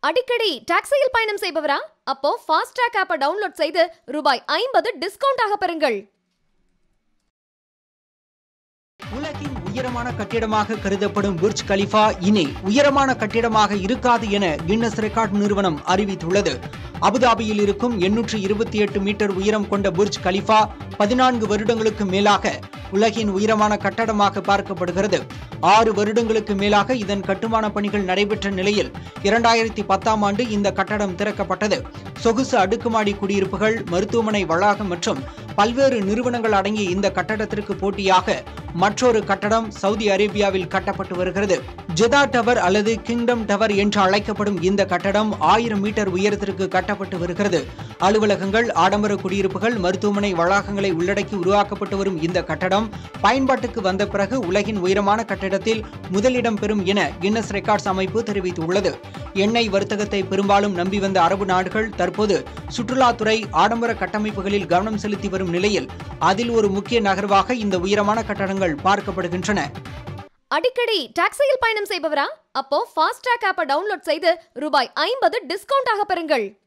அடிக்கடி டாக்ஸியில் பயணம் செய்பவரா அப்போ ஃபாஸ்ட்ராக் ஆப்பை டவுன்லோட் செய்து ரூபாய் ஐம்பது டிஸ்கவுண்ட் ஆக பெறுங்கள் உலகின் உயரமான கட்டிடமாக கருதப்படும் புர்ஜ் கலிஃபா இனி உயரமான கட்டிடமாக இருக்காது என கின்னஸ் ரெக்கார்ட் நிறுவனம் அறிவித்துள்ளது அபுதாபியில் இருக்கும் எண்ணூற்று இருபத்தி எட்டு மீட்டர் உயரம் கொண்ட புர்ஜ் கலிஃபா பதினான்கு வருடங்களுக்கு மேலாக உலகின் உயரமான கட்டடமாக பார்க்கப்படுகிறது ஆறு வருடங்களுக்கு மேலாக இதன் கட்டுமான பணிகள் நடைபெற்ற நிலையில் இரண்டாயிரத்தி பத்தாம் ஆண்டு இந்த கட்டடம் திறக்கப்பட்டது சொகுசு அடுக்குமாடி குடியிருப்புகள் மருத்துவமனை வளாகம் மற்றும் பல்வேறு நிறுவனங்கள் அடங்கிய இந்த கட்டடத்திற்கு போட்டியாக மற்றொரு கட்டடம் சவுதி அரேபியாவில் கட்டப்பட்டு வருகிறது ஜெதா டவர் அல்லது கிங்டம் டவர் என்று அழைக்கப்படும் இந்த கட்டடம் ஆயிரம் மீட்டர் உயரத்திற்கு கட்டப்பட்டு வருகிறது அலுவலகங்கள் ஆடம்பர குடியிருப்புகள் மருத்துவமனை வளாகங்களை உள்ளடக்கி உருவாக்கப்பட்டு வரும் இந்த கட்டடம் பயன்பாட்டுக்கு வந்த பிறகு உலகின் உயரமான கட்டிடத்தில் முதலிடம் பெறும் என கின்னஸ் ரெக்கார்ட்ஸ் அமைப்பு தெரிவித்துள்ளது எண்ணெய் வர்த்தகத்தை பெரும்பாலும் நம்பி வந்த அரபு நாடுகள் தற்போது சுற்றுலாத்துறை ஆடம்பர கட்டமைப்புகளில் கவனம் செலுத்தி வரும் நிலையில் அதில் ஒரு முக்கிய நகர்வாக இந்த உயரமான கட்டடங்கள் பார்க்கப்படுகின்றன அடிக்கடி டாக்ஸியில் பயணம் செய்பவரா அப்போ ஃபாஸ்ட்ராக் ஆப்பை டவுன்லோட் செய்து ரூபாய் ஐம்பது டிஸ்கவுண்ட் ஆக பெறுங்கள்